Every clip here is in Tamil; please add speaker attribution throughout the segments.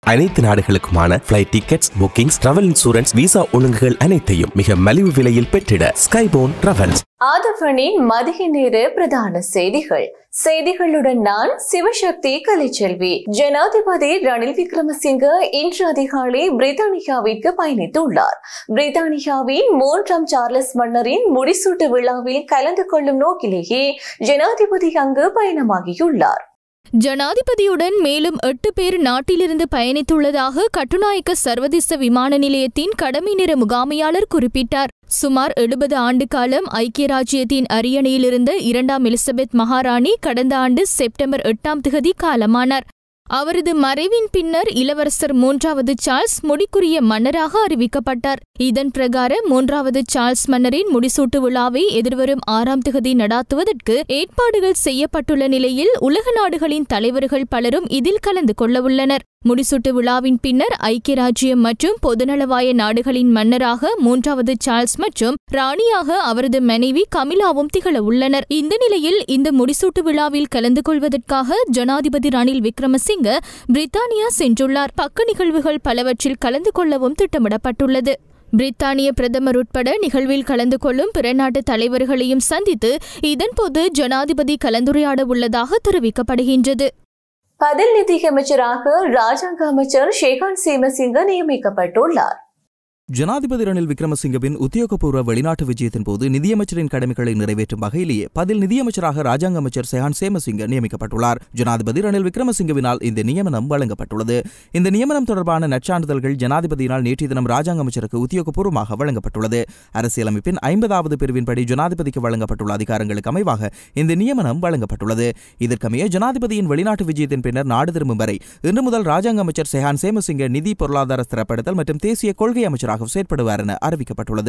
Speaker 1: அனைத்து நாடுகளுக்குமான flight tickets bookings travel insurance visa ஒழுங்குகள் அனைத்தையும் மிக மலிவு விலையில் பெற்றிட ஸ்கைபோன் டிராவல்ஸ்
Speaker 2: ஆதவனின் மதிய நேர பிரதான செய்திகள் செய்திகளுடன் நான் சிவசக்தி கலைச்செல்வி ஜனாதிபதி ரணில் விக்ரமசிங்க இன்று அதிகாலை பிரித்தானியாவிற்கு பயணித்துள்ளார் பிரித்தானியாவின் மூன்றாம் சார்லஸ் மன்னரின் முடிசூட்டு விழாவில் கலந்து கொள்ளும் நோக்கிலேயே ஜனாதிபதி அங்கு பயணமாகியுள்ளார்
Speaker 3: ஜனாதிபதியுடன் மேலும் எட்டு பேர் நாட்டிலிருந்து பயணித்துள்ளதாக கட்டுநாயக்க சர்வதேச விமான நிலையத்தின் கடமை நிற முகாமையாளர் குறிப்பிட்டார் சுமார் எழுபது ஆண்டு காலம் ஐக்கிய ராஜ்யத்தின் அரியணையிலிருந்த இரண்டாம் எலிசபெத் மகாராணி கடந்த ஆண்டு செப்டம்பர் எட்டாம் திகதி காலமானார் அவரது மறைவின் பின்னர் இளவரசர் மூன்றாவது சார்ல்ஸ் முடிக்குரிய மன்னராக அறிவிக்கப்பட்டார் இதன் பிரகாரம் மூன்றாவது சார்ல்ஸ் மன்னரின் முடிசூட்டு விழாவை எதிர்வரும் ஆறாம் திகதி நடாத்துவதற்கு ஏற்பாடுகள் செய்யப்பட்டுள்ள நிலையில் உலக நாடுகளின் தலைவர்கள் பலரும் இதில் கலந்து கொள்ளவுள்ளனர் முடிசூட்டு விழாவின் பின்னர் ஐக்கிய ராஜ்யம் மற்றும் பொதுநலவாய நாடுகளின் மன்னராக மூன்றாவது சார்ல்ஸ் மற்றும் ராணியாக அவரது மனைவி கமிலாவும் திகழ உள்ளனர் இந்த நிலையில் இந்த முடிசூட்டு விழாவில் கலந்து கொள்வதற்காக ஜனாதிபதி ரணில் விக்ரமசிங்க பிரித்தானியா சென்றுள்ளார் பக்க நிகழ்வுகள் பலவற்றில் கலந்து கொள்ளவும் திட்டமிடப்பட்டுள்ளது பிரித்தானிய பிரதமர் உட்பட நிகழ்வில் கலந்து கொள்ளும் பிற நாட்டு தலைவர்களையும் சந்தித்து இதன்போது ஜனாதிபதி கலந்துரையாட உள்ளதாக தெரிவிக்கப்படுகின்றது
Speaker 2: பதில் நிதியமைச்சராக ராஜாங்க அமைச்சர் ஷேகான் சீமசிங்க நியமிக்கப்பட்டுள்ளார்
Speaker 4: ஜனாதிபதி ரணில் விக்ரமசிங்கவின் உத்தியோகபூர்வ வெளிநாட்டு விஜயத்தின் போது நிதியமைச்சரின் கடமைகளை நிறைவேற்றும் வகையிலேயே பதில் நிதியமைச்சராக ராஜாங்க அமைச்சர் செஹான் சேமசிங்க நியமிக்கப்பட்டுள்ளார் ஜனாதிபதி ரணில் விக்ரமசிங்கவினால் இந்த நியமனம் வழங்கப்பட்டுள்ளது இந்த நியமனம் தொடர்பான நற்சான்றிதழ்கள் ஜனாதிபதியினால் நேற்றைய தினம் ராஜாங்க அமைச்சருக்கு உத்தியோகபூர்வமாக வழங்கப்பட்டுள்ளது அரசியலமைப்பின் ஐம்பதாவது பிரிவின்படி ஜனாதிபதிக்கு வழங்கப்பட்டுள்ள அதிகாரங்களுக்கு அமைவாக இந்த நியமனம் வழங்கப்பட்டுள்ளது இதற்கமைய ஜனாதிபதியின் வெளிநாட்டு விஜயத்தின் பின்னர் நாடு திரும்பும் வரை இன்று முதல் ராஜாங்க அமைச்சர் செஹான் சேமசிங்க நிதி பொருளாதார ஸ்திரப்படுத்தல் மற்றும் தேசிய கொள்கை அமைச்சராக செயற்படுவார் என அறிவிக்கப்பட்டுள்ளது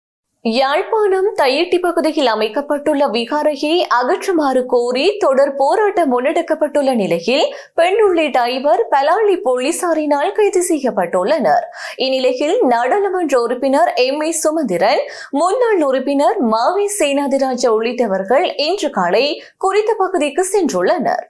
Speaker 2: யாழ்ப்பாணம் தையிட்டி பகுதியில் அமைக்கப்பட்டுள்ள விகாரையை அகற்றுமாறு கோரி தொடர் போராட்டம் முன்னெடுக்கப்பட்டுள்ள நிலையில் பெண் உள்ளிட்ட ஐவர் பலாலி போலீசாரினால் கைது செய்யப்பட்டுள்ளனர் இந்நிலையில் நாடாளுமன்ற உறுப்பினர் எம் ஏ சுமந்திரன் முன்னாள் உறுப்பினர் மாவி சேனாதிராஜா உள்ளிட்டவர்கள் இன்று காலை குறித்த பகுதிக்கு சென்றுள்ளனர்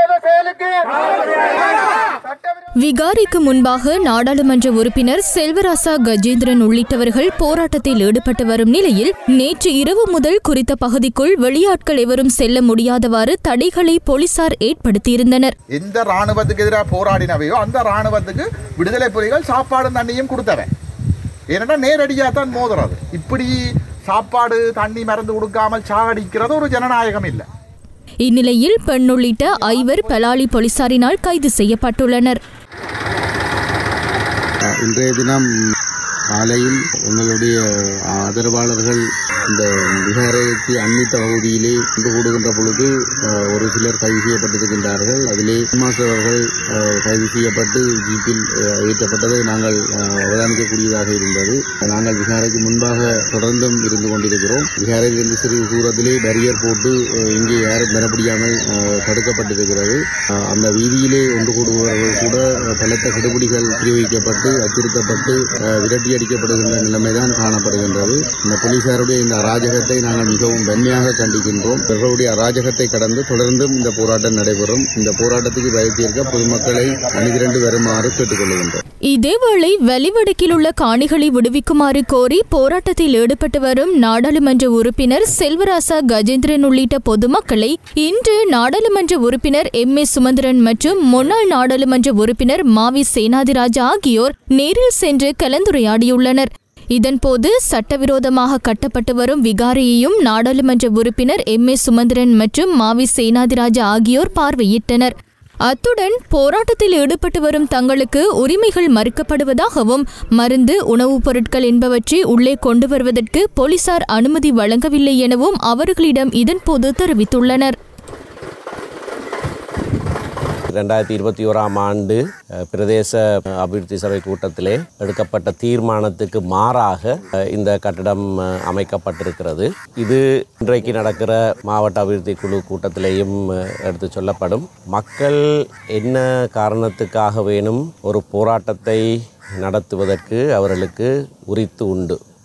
Speaker 3: விகாரிக்கு முன்பாக நாடாளுமன்ற உறுப்பினர் செல்வராசா கஜேந்திரன் உள்ளிட்டவர்கள் போராட்டத்தில் ஈடுபட்டு வரும் நிலையில் நேற்று இரவு முதல் குறித்த பகுதிக்குள் வெளியாட்கள் எவரும் செல்ல முடியாதவாறு தடைகளை போலீசார் ஏற்படுத்தியிருந்தனர்
Speaker 5: எந்த ராணுவத்துக்கு எதிராக போராடினவையோ அந்த ராணுவத்துக்கு விடுதலை புலிகள் சாப்பாடும் தண்ணியும் கொடுத்தவன் ஏன்னா நேரடியாக தான் மோதுறது இப்படி சாப்பாடு தண்ணி மருந்து கொடுக்காமல் சாகடிக்கிறது ஒரு ஜனநாயகம் இல்லை
Speaker 3: இந்நிலையில் பெண் உள்ளிட்ட ஐவர் பலாலி போலீசாரினால் கைது செய்யப்பட்டுள்ளனர்
Speaker 6: இன்றைய தினம் காலையில் எங்களுடைய ஆதரவாளர்கள் இந்த விகாரைக்கு அண்மித்த பகுதியிலே ஒன்று கூடுகின்ற பொழுது அஹ், ஒரு சிலர் கைது செய்யப்பட்டிருக்கின்றார்கள் அதிலே மாஸ் அவர்கள் அஹ், கைது செய்யப்பட்டு ஜீப்பில் அஹ், ஏற்றப்பட்டதை நாங்கள் அஹ், அவதானிக்கக்கூடியதாக இருந்தது நாங்கள் விகாரைக்கு முன்பாக தொடர்ந்தும் இருந்து கொண்டிருக்கிறோம் விகாரையிலிருந்து சிறிது தூரத்திலே பேரியர் போட்டு அஹ், இங்கே யாரும் பெறப்படியாமல் அஹ், தடுக்கப்பட்டிருக்கிறது அஹ், அந்த வீதியிலே ஒன்று கூடுபவர்கள் கூட அஹ், பலத்த கெடுபிடிகள் பிரயோகிக்கப்பட்டு அச்சுறுத்தப்பட்டு அஹ், விரட்டி அடிக்கப்படுகின்ற நிலைமைதான் காணப்படுகின்றது இந்த போலீசாருடைய இந்த அராஜகத்தை நாங்கள் மிகவும் வன்மையாக கண்டிக்கின்றோம் இவர்களுடைய அராஜகத்தை கடந்து தொடர்ந்தும் இந்த போராட்டம் நடைபெறும் இந்த போராட்டத்துக்கு பயத்தீர்க்க பொதுமக்களை அணிதிரண்டு வருமாறு கேட்டுக்கொள்கின்றோம்
Speaker 3: இதேவேளை வெளிவடக்கில் உள்ள காணிகளை விடுவிக்குமாறு கோரி போராட்டத்தில் ஈடுபட்டு வரும் நாடாளுமன்ற உறுப்பினர் செல்வராசா கஜேந்திரன் உள்ளிட்ட பொதுமக்களை இன்று நாடாளுமன்ற உறுப்பினர் எம் ஏ சுமந்திரன் மற்றும் முன்னாள் நாடாளுமன்ற உறுப்பினர் மாவி சேனாதிராஜா ஆகியோர் நேரில் சென்று கலந்துரையாடியுள்ளனர் இதன்போது சட்டவிரோதமாக கட்டப்பட்டு வரும் விகாரையையும் நாடாளுமன்ற உறுப்பினர் எம் ஏ சுமந்திரன் மற்றும் மாவி சேனாதிராஜா ஆகியோர் பார்வையிட்டனர் அத்துடன் போராட்டத்தில் ஈடுபட்டு வரும் தங்களுக்கு உரிமைகள் மறுக்கப்படுவதாகவும் மருந்து உணவுப் பொருட்கள் என்பவற்றை உள்ளே கொண்டு வருவதற்கு போலீசார் அனுமதி வழங்கவில்லை எனவும் அவர்களிடம் இதன்போது தெரிவித்துள்ளனர்
Speaker 7: ரெண்டாயிரத்தி இருபத்தி ஓராம் ஆண்டு அஹ், பிரதேச அஹ், அபிவிருத்தி சபை கூட்டத்திலே எடுக்கப்பட்ட தீர்மானத்துக்கு மாறாக அஹ், இந்த கட்டடம் அஹ், அமைக்கப்பட்டிருக்கிறது இது இன்றைக்கு நடக்கிற மாவட்ட அபிவிருத்தி குழு கூட்டத்திலேயும் அஹ், எடுத்து சொல்லப்படும் மக்கள் என்ன காரணத்துக்காக வேணும் ஒரு போராட்டத்தை நடத்துவதற்கு அவர்களுக்கு உரித்து உண்டு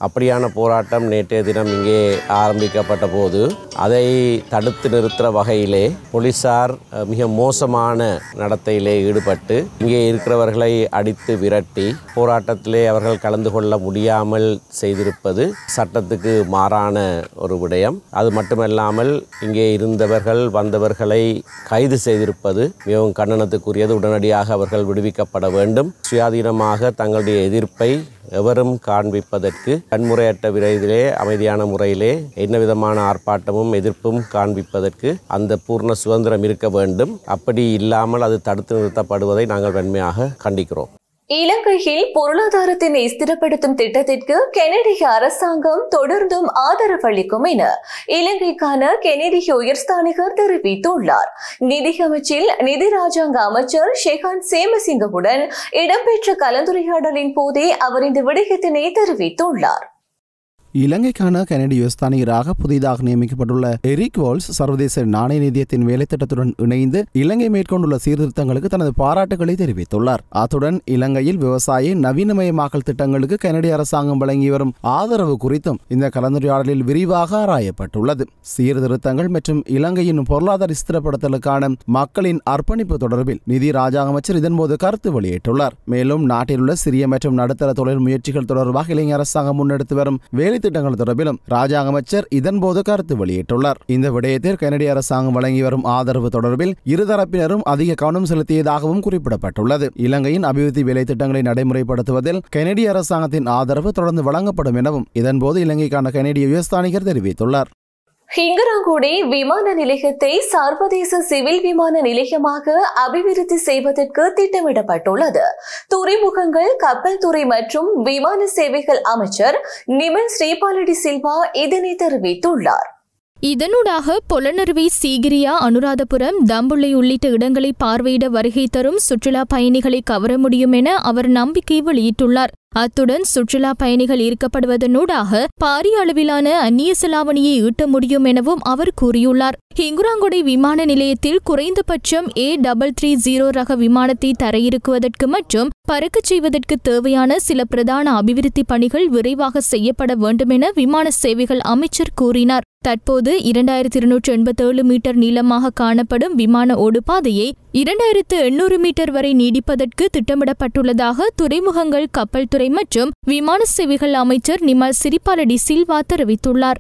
Speaker 7: அப்படியான போராட்டம் நேற்றைய தினம் இங்கே ஆரம்பிக்கப்பட்ட போது அதை தடுத்து நிறுத்துகிற வகையிலே போலீசார் அஹ், மிக மோசமான நடத்தையிலே ஈடுபட்டு இங்கே இருக்கிறவர்களை அடித்து விரட்டி போராட்டத்திலே அவர்கள் கலந்து கொள்ள முடியாமல் செய்திருப்பது சட்டத்துக்கு மாறான ஒரு விடயம் அது மட்டுமல்லாமல் இங்கே இருந்தவர்கள் வந்தவர்களை கைது செய்திருப்பது மிகவும் கண்டனத்துக்குரியது உடனடியாக அவர்கள் விடுவிக்கப்பட வேண்டும் சுயாதீனமாக தங்களுடைய எதிர்ப்பை எவரும் காண்பிப்பதற்கு வன்முறையற்ற விரைவிலே அமைதியான முறையிலே என்ன விதமான ஆர்ப்பாட்டமும் எதிர்ப்பும் காண்பிப்பதற்கு அந்த பூர்ண சுதந்திரம் இருக்க வேண்டும் அப்படி இல்லாமல் அது தடுத்து நிறுத்தப்படுவதை நாங்கள் வன்மையாக கண்டிக்கிறோம்
Speaker 2: இலங்கையில் பொருளாதாரத்தினை ஸ்திரப்படுத்தும் திட்டத்திற்கு கெனடிய அரசாங்கம் தொடர்ந்தும் ஆதரவளிக்கும் என இலங்கைக்கான கெனடிய உயர்ஸ்தானிகர் தெரிவித்துள்ளார் நிதியமைச்சில் நிதி ராஜாங்க அமைச்சர் ஷெஹான் சேமசிங்கவுடன் இடம்பெற்ற கலந்துரையாடலின் போதே அவர் இந்த விடயத்தினை தெரிவித்துள்ளார்
Speaker 8: இலங்கைக்கான கனடிய யுஸ்தானியராக புதிதாக நியமிக்கப்பட்டுள்ள எரிக் வால்ஸ் சர்வதேச நாணய நிதியத்தின் வேலைத்திட்டத்துடன் இணைந்து இலங்கை மேற்கொண்டுள்ள சீர்திருத்தங்களுக்கு தனது பாராட்டுகளை தெரிவித்துள்ளார் அத்துடன் இலங்கையில் விவசாய நவீனமயமாக்கல் திட்டங்களுக்கு கனடிய அரசாங்கம் வழங்கி வரும் ஆதரவு குறித்தும் இந்த கலந்துரையாடலில் விரிவாக ஆராயப்பட்டுள்ளது சீர்திருத்தங்கள் மற்றும் இலங்கையின் பொருளாதார ஸ்திரப்படுத்தலுக்கான மக்களின் அர்ப்பணிப்பு தொடர்பில் நிதி ராஜாங்க அமைச்சர் இதன்போது கருத்து வெளியிட்டுள்ளார் மேலும் நாட்டில் உள்ள சிறிய மற்றும் நடுத்தர தொழில் முயற்சிகள் தொடர்பாக இலங்கை அரசாங்கம் முன்னெடுத்து வரும் வேலை திட்டங்கள் தொடர்பிலும் ராஜாங்க அமைச்சர் இதன்போது கருத்து வெளியிட்டுள்ளார் இந்த விடயத்தில் கனடிய அரசாங்கம் வழங்கி வரும் ஆதரவு தொடர்பில் இருதரப்பினரும் அதிக கவனம் செலுத்தியதாகவும் குறிப்பிடப்பட்டுள்ளது இலங்கையின் அபிவிருத்தி வேலை திட்டங்களை நடைமுறைப்படுத்துவதில் கனடிய அரசாங்கத்தின் ஆதரவு தொடர்ந்து வழங்கப்படும் எனவும் இதன்போது இலங்கைக்கான கனடிய உயர்ஸ்தானிகர் தெரிவித்துள்ளார்
Speaker 2: ஹிங்கராங்குடி விமான நிலையத்தை சர்வதேச சிவில் விமான நிலையமாக அபிவிருத்தி செய்வதற்கு திட்டமிடப்பட்டுள்ளது துறைமுகங்கள் கப்பல் துறை மற்றும் விமான சேவைகள் அமைச்சர் நிமல் ஸ்ரீபாலடி சில்வா இதனை தெரிவித்துள்ளார்
Speaker 3: இதனூடாக பொலனறுவை சீகிரியா அனுராதபுரம் தம்புள்ளை உள்ளிட்ட இடங்களை பார்வையிட வருகை தரும் சுற்றுலா பயணிகளை கவர முடியும் என அவர் நம்பிக்கை வெளியிட்டுள்ளார் அத்துடன் சுற்றுலா பயணிகள் ஈர்க்கப்படுவதனூடாக பாரிய அளவிலான அந்நிய செலாவணியை ஈட்ட முடியும் எனவும் அவர் கூறியுள்ளார் ஹிங்குராங்குடை விமான நிலையத்தில் குறைந்தபட்சம் ஏ டபுள் த்ரீ ஜீரோ ரக விமானத்தை தரையிறக்குவதற்கு மற்றும் பறக்கச் செய்வதற்கு தேவையான சில பிரதான அபிவிருத்தி பணிகள் விரைவாக செய்யப்பட வேண்டும் என விமான சேவைகள் அமைச்சர் கூறினார் தற்போது இரண்டாயிரத்தி இருநூற்று எண்பத்தேழு மீட்டர் நீளமாக காணப்படும் விமான ஓடுபாதையை இரண்டாயிரத்து எண்ணூறு மீட்டர் வரை நீடிப்பதற்கு திட்டமிடப்பட்டுள்ளதாக துறைமுகங்கள் கப்பல் துறை மற்றும் விமான சேவைகள் அமைச்சர் நிமல் சிரிபாலடி சில்வா தெரிவித்துள்ளார்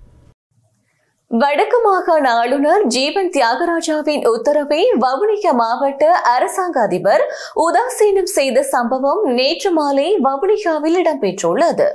Speaker 2: வடக்கு மாகாண ஆளுநர் ஜீவன் தியாகராஜாவின் உத்தரவை வவுனியா மாவட்ட அரசாங்க அதிபர் உதாசீனம் செய்த சம்பவம் நேற்று மாலை வவுனியாவில் இடம்பெற்றுள்ளது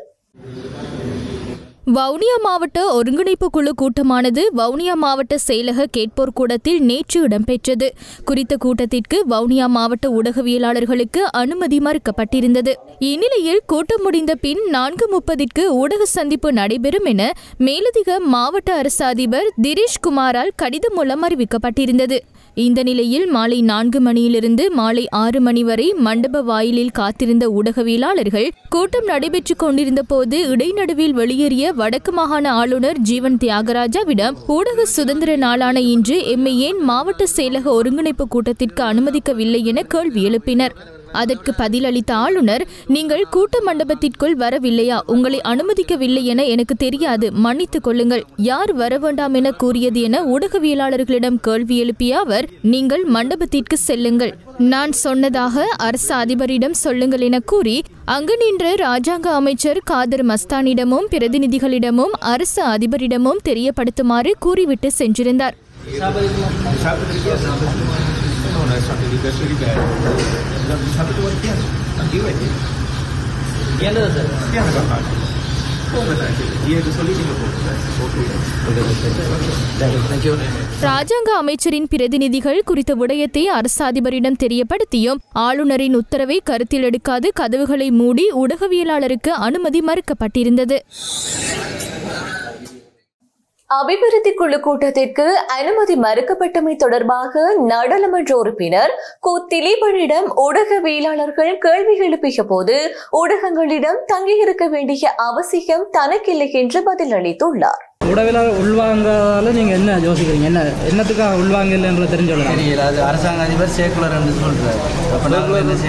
Speaker 3: வவுனியா மாவட்ட ஒருங்கிணைப்பு குழு கூட்டமானது வவுனியா மாவட்ட செயலக கேட்போர் கூடத்தில் நேற்று இடம்பெற்றது குறித்த கூட்டத்திற்கு வவுனியா மாவட்ட ஊடகவியலாளர்களுக்கு அனுமதி மறுக்கப்பட்டிருந்தது இந்நிலையில் கூட்டம் முடிந்த பின் நான்கு முப்பதிற்கு ஊடக சந்திப்பு நடைபெறும் என மேலதிக மாவட்ட அரசு அதிபர் திரேஷ் குமாரால் கடிதம் மூலம் அறிவிக்கப்பட்டிருந்தது இந்த நிலையில் மாலை நான்கு மணியிலிருந்து மாலை ஆறு மணி வரை மண்டப வாயிலில் காத்திருந்த ஊடகவியலாளர்கள் கூட்டம் நடைபெற்றுக் கொண்டிருந்த போது இடைநடுவில் வெளியேறிய வடக்கு மாகாண ஆளுநர் ஜீவன் தியாகராஜாவிடம் ஊடக சுதந்திர நாளான இன்று எம்மை ஏன் மாவட்ட செயலக ஒருங்கிணைப்பு கூட்டத்திற்கு அனுமதிக்கவில்லை என கேள்வி எழுப்பினர் அதற்கு பதிலளித்த ஆளுநர் நீங்கள் கூட்ட மண்டபத்திற்குள் வரவில்லையா உங்களை அனுமதிக்கவில்லை என எனக்கு தெரியாது மன்னித்துக் கொள்ளுங்கள் யார் வர வேண்டாம் என கூறியது என ஊடகவியலாளர்களிடம் கேள்வி எழுப்பிய அவர் நீங்கள் மண்டபத்திற்கு செல்லுங்கள் நான் சொன்னதாக அரசு அதிபரிடம் சொல்லுங்கள் என கூறி அங்கு நின்ற ராஜாங்க அமைச்சர் காதர் மஸ்தானிடமும் பிரதிநிதிகளிடமும் அரசு அதிபரிடமும் தெரியப்படுத்துமாறு கூறிவிட்டு சென்றிருந்தார் ராஜாங்க அமைச்சரின் பிரதிநிதிகள் குறித்த விடயத்தை அரசு அதிபரிடம் தெரியப்படுத்தியும் ஆளுநரின் உத்தரவை கருத்தில் எடுக்காது கதவுகளை மூடி ஊடகவியலாளருக்கு அனுமதி மறுக்கப்பட்டிருந்தது
Speaker 2: அபிவிருத்தி குழு கூட்டத்திற்கு அனுமதி மறுக்கப்பட்டமை தொடர்பாக நாடாளுமன்ற உறுப்பினர் கு திலீபனிடம் ஊடகவியலாளர்கள் கேள்வி எழுப்பிய போது ஊடகங்களிடம் தங்கியிருக்க வேண்டிய அவசியம் தனக்கில்லை என்று பதிலளித்துள்ளார்
Speaker 9: உடவில உள்வாங்கால நீங்கள் என்ன யோசிக்கிறீங்க என்ன என்னத்துக்காக உள்வாங்கலன்றது தெரிஞ்சோம்
Speaker 10: தெரியல அது அரசாங்க அதிபர் சேக்குலர் என்று சொல்றாரு அப்ப நாங்கள் என்ன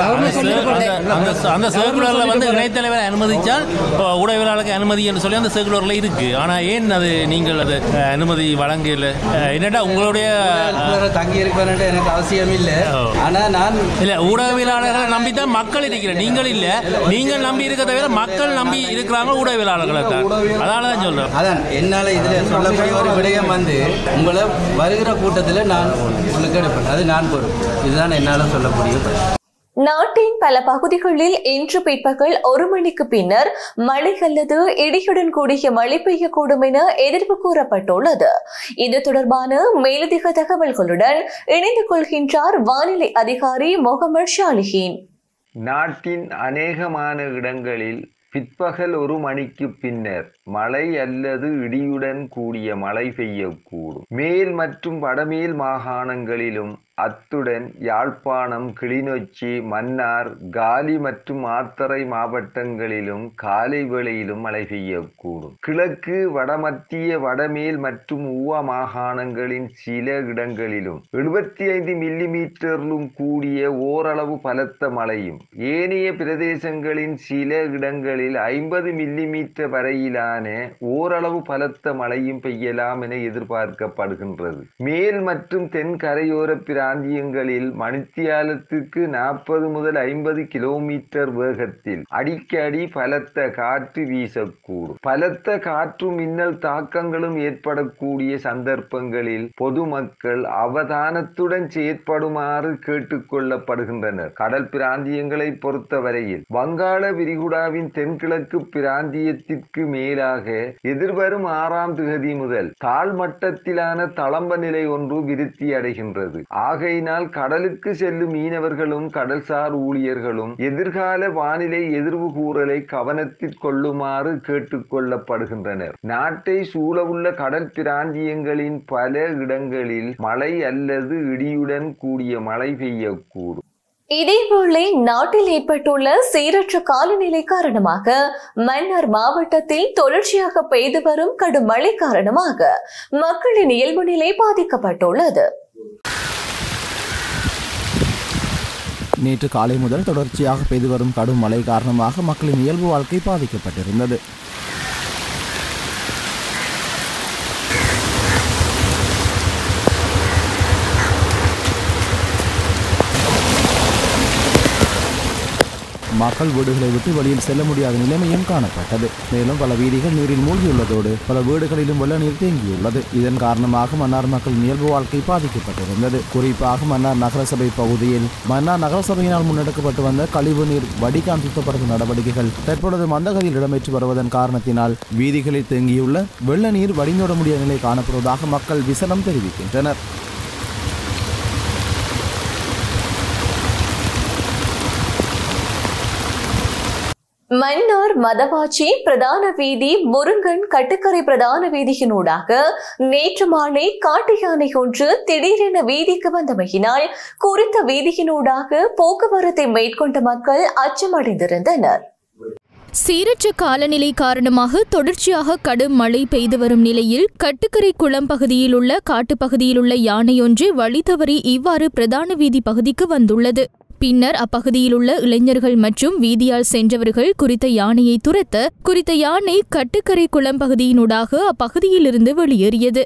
Speaker 10: செய்யறது
Speaker 11: அந்த அந்த சர்க்குலரில் வந்து இணைத்தலைவரை அனுமதிச்சால் இப்போ உடவியலாளருக்கு அனுமதி என்று சொல்லி அந்த சர்க்குலரில் இருக்கு ஆனால் ஏன் அது நீங்கள் அது அஹ், அனுமதி வழங்கல அஹ், என்னடா உங்களுடைய
Speaker 10: சர்க்குலரை தங்கி இருக்கணும்னு எனக்கு அவசியம் இல்லை ஆனா நான்
Speaker 11: இல்ல ஊடகவியலாளர்களை நம்பி தான் மக்கள் இருக்கிற நீங்கள் இல்ல நீங்கள் நம்பி இருக்க தவிர மக்கள் நம்பி இருக்கிறாங்க ஊடகவியலாளர்களை தான் அதனால தான் சொல்றேன்
Speaker 10: அதான் என்னால இதுல சொல்லக்கூடிய ஒரு விடயம் வந்து உங்களை வருகிற கூட்டத்தில் நான் உங்களுக்கு எடுப்பேன் அது நான் பொறுப்பு இதுதான் என்னால சொல்ல முடியும்
Speaker 2: நாட்டின் பல பகுதிகளில் இன்று பிற்பகல் ஒரு மணிக்கு பின்னர் மழை அல்லது இடியுடன் கூடிய மழை பெய்யக்கூடும் என எதிர்ப்பு கூறப்பட்டுள்ளது இது தொடர்பான மேலதிக தகவல்களுடன் இணைந்து கொள்கின்றார் வானிலை அதிகாரி முகமது ஷாலிஹின்
Speaker 12: நாட்டின் அநேகமான இடங்களில் பிற்பகல் ஒரு மணிக்கு பின்னர் மழை அல்லது இடியுடன் கூடிய மழை பெய்யக்கூடும் மேல் மற்றும் வடமேல் மாகாணங்களிலும் அத்துடன் யாழ்ப்பாணம் கிளிநொச்சி மன்னார் காலி மற்றும் மாத்தறை மாவட்டங்களிலும் காலை வேளையிலும் மழை பெய்யக்கூடும் கிழக்கு வடமத்திய வடமேல் மற்றும் ஊவா மாகாணங்களின் சில இடங்களிலும் எழுபத்தி ஐந்து மில்லிமீட்டரிலும் கூடிய ஓரளவு பலத்த மழையும் ஏனைய பிரதேசங்களின் சில இடங்களில் ஐம்பது மில்லிமீட்டர் வரையிலான ஓரளவு பலத்த மழையும் பெய்யலாம் என எதிர்பார்க்கப்படுகின்றது மேல் மற்றும் தென் கரையோர பிராந்தியங்களில் மணித்தியாலத்துக்கு நாற்பது முதல் ஐம்பது கிலோமீட்டர் வேகத்தில் அடிக்கடி பலத்த காற்று வீசக்கூடும் பலத்த காற்று மின்னல் தாக்கங்களும் ஏற்படக்கூடிய சந்தர்ப்பங்களில் பொதுமக்கள் அவதானத்துடன் செயற்படுமாறு கேட்டுக்கொள்ளப்படுகின்றனர் கடல் பிராந்தியங்களை பொறுத்தவரையில் வங்காள விரிகுடாவின் தென்கிழக்கு பிராந்தியத்திற்கு மேலாக எதிர்வரும் ஆறாம் திகதி முதல் தாழ்மட்டத்திலான தளம்ப நிலை ஒன்று விருத்தி அடைகின்றது ஆகையினால் கடலுக்கு செல்லும் மீனவர்களும் கடல்சார் ஊழியர்களும் எதிர்கால வானிலை எதிர்வு கூறலை கவனத்தில் கொள்ளுமாறு கேட்டுக்கொள்ளப்படுகின்றனர் நாட்டை சூழவுள்ள கடல் பிராந்தியங்களின் பல இடங்களில் மழை அல்லது இடியுடன் கூடிய மழை பெய்யக்கூடும்
Speaker 2: இதேவேளை நாட்டில் ஏற்பட்டுள்ள சீரற்ற காலநிலை காரணமாக மன்னார் மாவட்டத்தில் தொடர்ச்சியாக பெய்து வரும் கடும் மழை காரணமாக மக்களின் இயல்பு நிலை பாதிக்கப்பட்டுள்ளது
Speaker 8: நேற்று காலை முதல் தொடர்ச்சியாக பெய்து வரும் கடும் மழை காரணமாக மக்களின் இயல்பு வாழ்க்கை பாதிக்கப்பட்டிருந்தது மக்கள் வீடுகளை விட்டு வெளியில் செல்ல முடியாத நிலைமையும் காணப்பட்டது மேலும் பல வீதிகள் நீரில் மூழ்கியுள்ளதோடு பல வீடுகளிலும் வெள்ள நீர் தேங்கியுள்ளது இதன் காரணமாக மன்னார் மக்களின் இயல்பு வாழ்க்கை பாதிக்கப்பட்டிருந்தது குறிப்பாக மன்னார் நகரசபை பகுதியில் மன்னார் நகரசபையினால் முன்னெடுக்கப்பட்டு வந்த கழிவு நீர் வடிகான் சுத்தப்படுத்தும் நடவடிக்கைகள் தற்பொழுது மந்தகதியில் இடம்பெற்று வருவதன் காரணத்தினால் வீதிகளில் தேங்கியுள்ள வெள்ள நீர் வடிந்தோட முடியாத நிலை காணப்படுவதாக மக்கள் விசனம் தெரிவிக்கின்றனர்
Speaker 2: மன்னார் மதவாச்சி பிரதான வீதி முருங்கன் கட்டுக்கரை பிரதான வீதியினூடாக நேற்று மாலை காட்டு யானை ஒன்று திடீரென வீதிக்கு வந்தமையினால் குறித்த வீதியினூடாக போக்குவரத்தை மேற்கொண்ட மக்கள் அச்சமடைந்திருந்தனர்
Speaker 3: சீரற்ற காலநிலை காரணமாக தொடர்ச்சியாக கடும் மழை பெய்து வரும் நிலையில் கட்டுக்கரை குளம் பகுதியில் உள்ள காட்டுப்பகுதியில் உள்ள யானையொன்று வழி தவறி இவ்வாறு பிரதான வீதி பகுதிக்கு வந்துள்ளது பின்னர் அப்பகுதியில் உள்ள இளைஞர்கள் மற்றும் வீதியால் சென்றவர்கள் குறித்த யானையை துரத்த குறித்த யானை கட்டுக்கரை குளம் பகுதியினூடாக அப்பகுதியிலிருந்து வெளியேறியது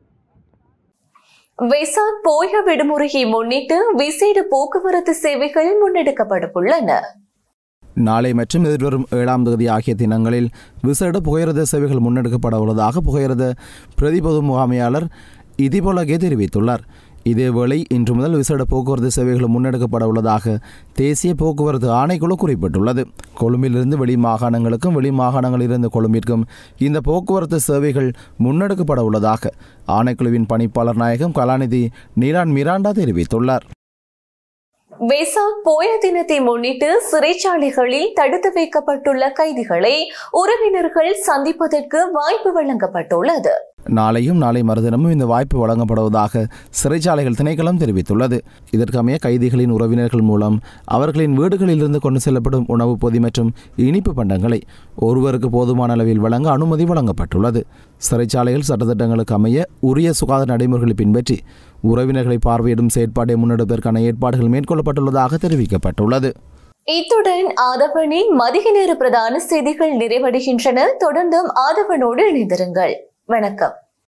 Speaker 2: வெசாக் போய விடுமுறையை முன்னிட்டு விசேட போக்குவரத்து சேவைகள் முன்னெடுக்கப்படவுள்ளன
Speaker 8: நாளை மற்றும் எதிர்வரும் ஏழாம் தேதி ஆகிய தினங்களில் விசேட புகையிரத சேவைகள் முன்னெடுக்கப்பட உள்ளதாக புகையிரத பிரதிபொது முகாமையாளர் இதுபோலகே தெரிவித்துள்ளார் இதேவேளை இன்று முதல் விசேட போக்குவரத்து சேவைகள் முன்னெடுக்கப்பட உள்ளதாக தேசிய போக்குவரத்து ஆணைக்குழு குறிப்பிட்டுள்ளது கொழும்பிலிருந்து வெளி மாகாணங்களுக்கும் வெளி மாகாணங்களிலிருந்து கொழும்பிற்கும் இந்த போக்குவரத்து சேவைகள் முன்னெடுக்கப்பட உள்ளதாக ஆணைக்குழுவின் பணிப்பாளர் நாயகம் கலாநிதி நீலான் மிராண்டா தெரிவித்துள்ளார்
Speaker 2: வெசாக் போய தினத்தை முன்னிட்டு சிறைச்சாலைகளில் தடுத்து வைக்கப்பட்டுள்ள கைதிகளை உறவினர்கள் சந்திப்பதற்கு வாய்ப்பு வழங்கப்பட்டுள்ளது
Speaker 8: நாளையும் நாளை மறுதினமும் இந்த வாய்ப்பு வழங்கப்படுவதாக சிறைச்சாலைகள் திணைக்களம் தெரிவித்துள்ளது இதற்கமைய கைதிகளின் உறவினர்கள் மூலம் அவர்களின் வீடுகளிலிருந்து கொண்டு செல்லப்படும் உணவுப் பொதி மற்றும் இனிப்பு பண்டங்களை ஒருவருக்கு போதுமான அளவில் வழங்க அனுமதி வழங்கப்பட்டுள்ளது சிறைச்சாலைகள் சட்டத்திட்டங்களுக்கு அமைய உரிய சுகாதார நடைமுறைகளை பின்பற்றி உறவினர்களை பார்வையிடும் செயற்பாட்டை முன்னெடுப்பதற்கான ஏற்பாடுகள் மேற்கொள்ளப்பட்டுள்ளதாக தெரிவிக்கப்பட்டுள்ளது
Speaker 2: இத்துடன் ஆதவனின் மதிய நேர பிரதான செய்திகள் நிறைவடைகின்றன தொடர்ந்தும் ஆதவனோடு இணைந்திருங்கள் வணக்கம்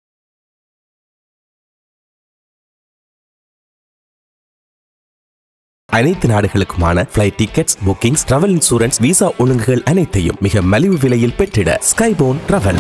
Speaker 1: அனைத்து நாடுகளுக்குமான flight tickets bookings travel insurance visa ஒழுங்குகள் அனைத்தையும் மிக மலிவு விலையில் பெற்றிட ஸ்கைபோன் டிராவல்